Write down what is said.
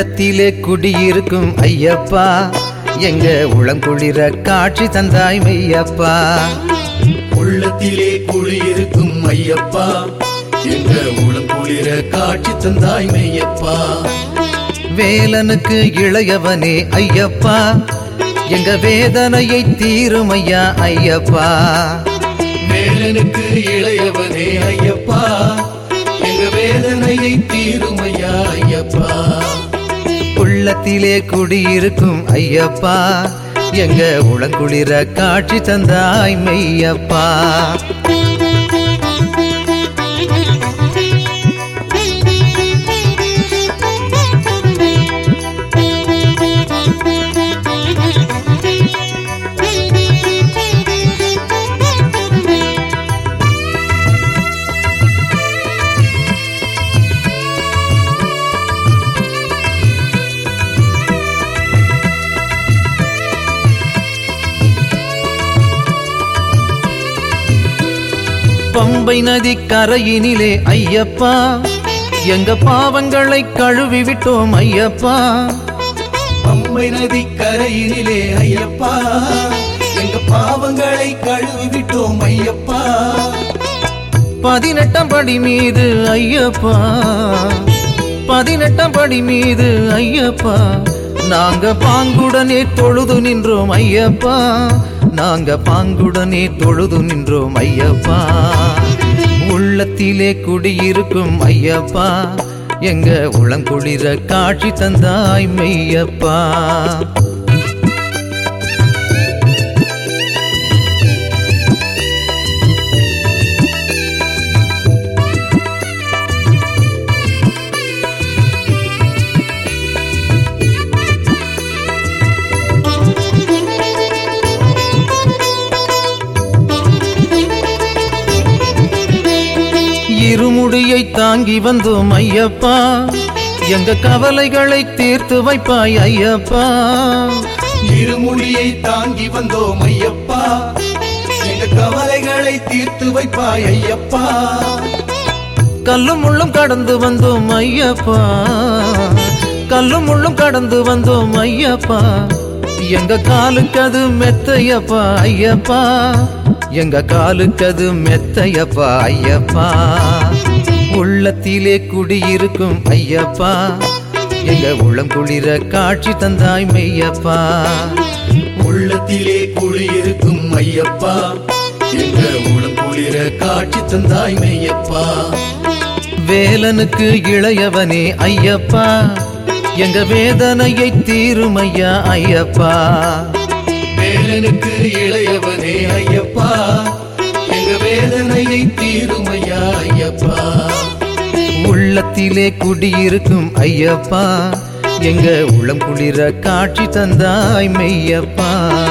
உள்ளத்திலே குடியிருக்கும் ஐயப்பா எங்க உளங்குளிர காட்சி தந்தாய் மெய்யப்பா உள்ளத்திலே குடியிருக்கும் ஐயப்பா எங்க உளங்குளிர காட்சி தந்தாய் மெய்யப்பா வேலனுக்கு இளையவனே ஐயப்பா எங்க வேதனையை தீரும் ஐயா ஐயப்பா வேலனுக்கு இளையவனே ஐயப்பா எங்க வேதனையை தீருமையா ஐயப்பா உள்ளத்திலே குடியிருக்கும் ஐயப்பா எங்க உளங்குளிர காட்சி தந்தாய் மெய்யப்பா பம்பை நதி கரையினிலே ஐயப்பா எங்க பாவங்களை கழுவி விட்டோம் ஐயப்பா பம்பை நதி கரையினிலே ஐயப்பா எங்க பாவங்களை கழுவி விட்டோம் ஐயப்பா பதினெட்டாம் படி மீது ஐயப்பா பதினெட்டாம் படி மீது ஐயப்பா நாங்க பாங்குடனே தொழுது நின்றோம் ஐயப்பா நாங்க பாங்குடனே தொழுது நின்றோம் ஐயப்பா உள்ளத்திலே குடியிருக்கும் ஐயப்பா எங்க உளங்குளிர காட்சி தந்தாய் மெய்யப்பா இருமுடியை தாங்கி வந்தோம் ஐயப்பா எங்க கவலைகளை தீர்த்து வைப்பாய் ஐயப்பா இருமுடியை தாங்கி வந்தோம் ஐயப்பா எங்க கவலைகளை தீர்த்து வைப்பாய் ஐயப்பா கல்லும் முள்ளும் கடந்து வந்தோம் ஐயப்பா கல்லும் முள்ளும் கடந்து வந்தோம் ஐயப்பா எங்க காலுக்கு அது மெத்தையப்பா ஐயப்பா எங்க காலுக்கு அது மெத்தையப்பா ஐயப்பா உள்ளத்திலே குடியிருக்கும் ஐயப்பா எங்க உளம் குளிர காட்சி தந்தாய் மெய்யப்பா உள்ளத்திலே குடியிருக்கும் ஐயப்பா எங்க உளம் குளிர காட்சி தந்தாய் மெய்யப்பா வேலனுக்கு இளையவனே ஐயப்பா எங்க வேதனையை தீரும் ஐயா ஐயப்பா வேலனுக்கு இளையவனே ஐயப்பா எங்க வேதனையை தீருமையா ஐயப்பா உள்ளத்திலே குடியிருக்கும் ஐயப்பா எங்க உளம் குளிர காட்சி தந்தாய் மெய்யப்பா